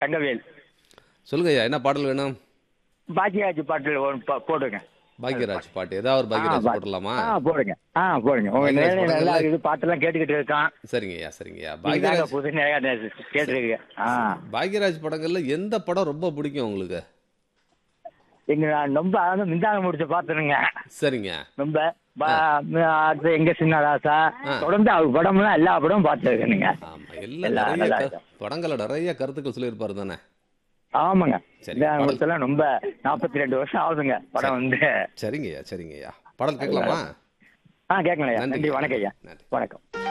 தங்கவேல் சொல்லுங்க ஐயா என்ன பாடல் வேணும் பாக்கியராஜ் பாட்டில் ஒரு பா- போடுங்க பாக்யராஜ் பாட்டு ஏதாவது ஒரு பாக்யராஜ் ஆ, போட்டுடலாமா ஆ போடுங்க ஆ போடுங்க உங்க பாக்கியராஜ் நேரம் நல்லா படங்கள்ல- இருக்குது பாட்டெல்லாம் கேட்டுக்கிட்டு இருக்கான் சரிங்க ஐயா சரிங்க ஐயா நீங்க தாங்க பாக்யராஜ் புது நிறையா கேட்டுருக்கு ஆ பாக்யராஜ் படங்கள்ல எந்த படம் ரொம்ப பிடிக்கும் உங்களுக்கு எங்க நான் ரொம்ப அதாவது மின்சாரம் முடிச்ச பாத்துருங்க சரிங்க ரொம்ப பா- அடுத்து எங்க சின்ன ராசா ஆ. தொடர்ந்து அவர் படம்லாம் எல்லா படமும் பார்த்துருக்கேனுங்க ஆமா எல்லாம் எல்லாம் நிறைய நல்லா க- இருக்கும். படங்கள்ல நிறைய கருத்துக்கள் சொல்லியிருப்பாரு தானே ஆமாங்க சரி, இந்த பாடல். அவங்களுக்கெல்லாம் ரொம்ப நாற்பத்தி ரெண்டு வருஷம் ஆகுதுங்க படம் வந்து சரிங்க ஐயா சரிங்க ஐயா பாடல் கேட்கலாமா ஆ கேட்கலாம் ஐயா நன்றிங்க. நன்றி வணக்கம் ஐயா நன்றி. வணக்கம்